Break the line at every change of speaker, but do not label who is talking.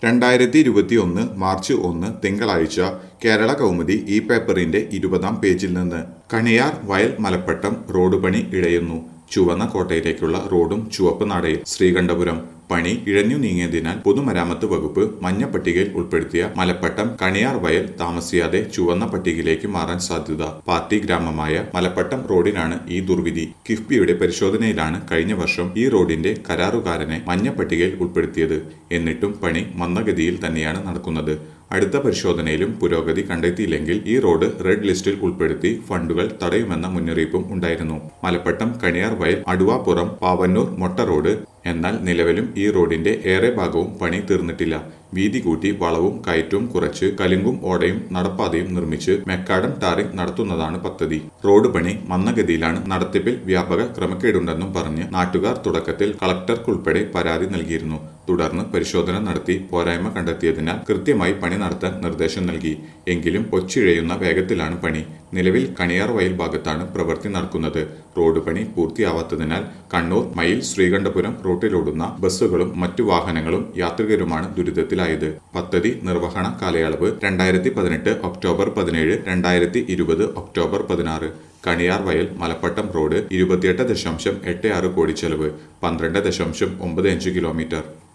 രണ്ടായിരത്തി ഇരുപത്തി ഒന്ന് മാർച്ച് ഒന്ന് തിങ്കളാഴ്ച കേരള കൗമുദി ഈ പേപ്പറിന്റെ ഇരുപതാം പേജിൽ നിന്ന് കണിയാർ വയൽ മലപ്പട്ടം റോഡ് പണി ഇഴയുന്നു ചുവന്ന കോട്ടയിലേക്കുള്ള റോഡും ചുവപ്പ് നാടയിൽ ശ്രീകണ്ഠപുരം പണി ഇഴഞ്ഞു നീങ്ങിയതിനാൽ പൊതുമരാമത്ത് വകുപ്പ് മഞ്ഞ പട്ടികയിൽ ഉൾപ്പെടുത്തിയ മലപ്പട്ടം കണിയാർ വയൽ താമസിയാതെ ചുവന്ന പട്ടികയിലേക്ക് മാറാൻ സാധ്യത പാർട്ടി ഗ്രാമമായ മലപ്പട്ടം റോഡിനാണ് ഈ ദുർവിധി കിഫ്ബിയുടെ പരിശോധനയിലാണ് കഴിഞ്ഞ വർഷം ഈ റോഡിന്റെ കരാറുകാരനെ മഞ്ഞ പട്ടികയിൽ ഉൾപ്പെടുത്തിയത് എന്നിട്ടും പണി മന്ദഗതിയിൽ തന്നെയാണ് നടക്കുന്നത് അടുത്ത പരിശോധനയിലും പുരോഗതി കണ്ടെത്തിയില്ലെങ്കിൽ ഈ റോഡ് റെഡ് ലിസ്റ്റിൽ ഉൾപ്പെടുത്തി ഫണ്ടുകൾ തടയുമെന്ന മുന്നറിയിപ്പും ഉണ്ടായിരുന്നു മലപ്പട്ടം കണിയാർ വയൽ അടുവാപ്പുറം പാവന്നൂർ മൊട്ട റോഡ് എന്നാൽ നിലവിലും ഈ റോഡിന്റെ ഏറെ ഭാഗവും പണി തീർന്നിട്ടില്ല വീതി കൂട്ടി വളവും കയറ്റവും കുറച്ച് കലുങ്കും ഓടയും നടപ്പാതയും നിർമ്മിച്ച് മെക്കാഡം ടാറിംഗ് നടത്തുന്നതാണ് പദ്ധതി റോഡ് പണി മന്ദഗതിയിലാണ് നടത്തിപ്പിൽ വ്യാപക ക്രമക്കേടുണ്ടെന്നും പറഞ്ഞ് നാട്ടുകാർ തുടക്കത്തിൽ കളക്ടർക്കുൾപ്പെടെ പരാതി നൽകിയിരുന്നു തുടർന്ന് പരിശോധന നടത്തി പോരായ്മ കണ്ടെത്തിയതിനാൽ കൃത്യമായി പണി നടത്താൻ നിർദ്ദേശം നൽകി എങ്കിലും ഒച്ചിഴയുന്ന വേഗത്തിലാണ് പണി നിലവിൽ കണിയാർ വയൽ ഭാഗത്താണ് പ്രവൃത്തി നടക്കുന്നത് റോഡ് പണി പൂർത്തിയാവാത്തതിനാൽ കണ്ണൂർ മയിൽ ശ്രീകണ്ഠപുരം റൂട്ടിലോടുന്ന ബസ്സുകളും മറ്റു വാഹനങ്ങളും യാത്രികരുമാണ് ദുരിതത്തിലായത് പദ്ധതി നിർവഹണ കാലയളവ് രണ്ടായിരത്തി പതിനെട്ട് ഒക്ടോബർ പതിനേഴ് രണ്ടായിരത്തി ഇരുപത് ഒക്ടോബർ പതിനാറ് കണിയാർ വയൽ മലപ്പട്ടം റോഡ് ഇരുപത്തിയെട്ട് ദശാംശം എട്ട് ആറ് കോടി ചെലവ് പന്ത്രണ്ട് ദശാംശം ഒമ്പത് അഞ്ച് കിലോമീറ്റർ